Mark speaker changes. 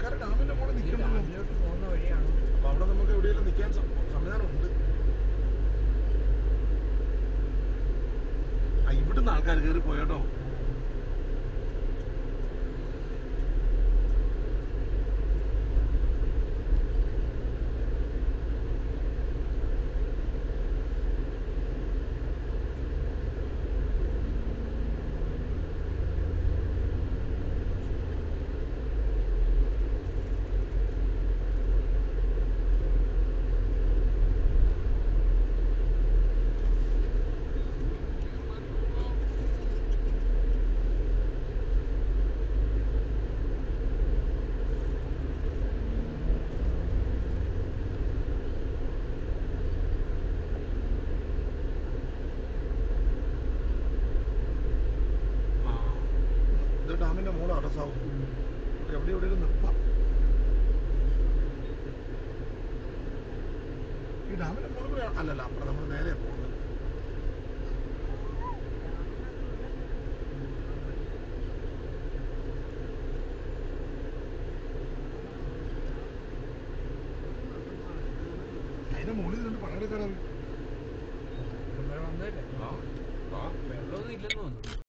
Speaker 1: ആൾക്കാർ ഡാമിന്റെ മുകളിൽ
Speaker 2: ഈ
Speaker 1: നിൽക്കുന്നു
Speaker 2: ഡാമിലോട്ട് പോകുന്ന വഴിയാണ്
Speaker 1: അപ്പൊ അവിടെ നമുക്ക് എവിടെയെങ്കിലും നിൽക്കാൻ സം- സംവിധാനമുണ്ട് ആ, ഇവിടുന്ന് ആൾക്കാർ കയറി പോയോട്ടോ ആ. ഇത് ഡാമിന്റെ മോള് അടസാവും എവിടെ എവിടെയും നിർത്താം ഈ ഡാമിന്റെ മോളിൽ കൂടെ അല്ലല്ല അപ്പുറം നമ്മൾ നേരെ പോകുന്നത് അതിന്റെ മുകളിൽ രണ്ട് പടം എടുക്കാറ്
Speaker 2: വന്നതല്ലേ
Speaker 1: ആ ആ
Speaker 2: വെള്ളമൊന്നും ഇല്ലെന്ന് തോന്നുന്നു